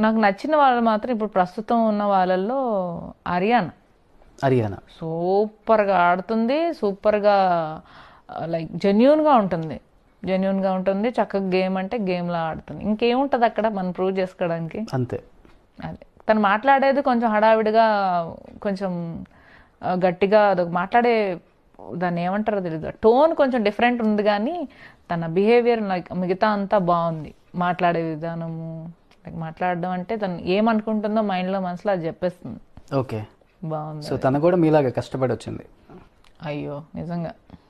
నాకు నచ్చిన వాళ్ళు మాత్రం ఇప్పుడు ప్రస్తుతం ఉన్న వాళ్ళల్లో హరియానా హరియానా సూపర్గా ఆడుతుంది సూపర్గా లైక్ జెన్యున్గా ఉంటుంది జెన్యున్గా ఉంటుంది చక్కగా గేమ్ అంటే గేమ్లా ఆడుతుంది ఇంకేముంటుంది అక్కడ మనం ప్రూవ్ చేసుకోవడానికి అంతే అదే తను మాట్లాడేది కొంచెం హడావిడిగా కొంచెం ఆ, గట్టిగా అదొక మాట్లాడే దాన్ని ఏమంటారో తెలియదు టోన్ కొంచెం డిఫరెంట్ ఉంది కానీ తన బిహేవియర్ లైక్ మిగతా అంతా బాగుంది మాట్లాడే విధానము లైక్ మాట్లాడడం అంటే తను ఏమనుకుంటుందో మైండ్లో మనసులో అది చెప్పేస్తుంది ఓకే బాగుంది సో తను కూడా మీలాగే కష్టపడి వచ్చింది అయ్యో నిజంగా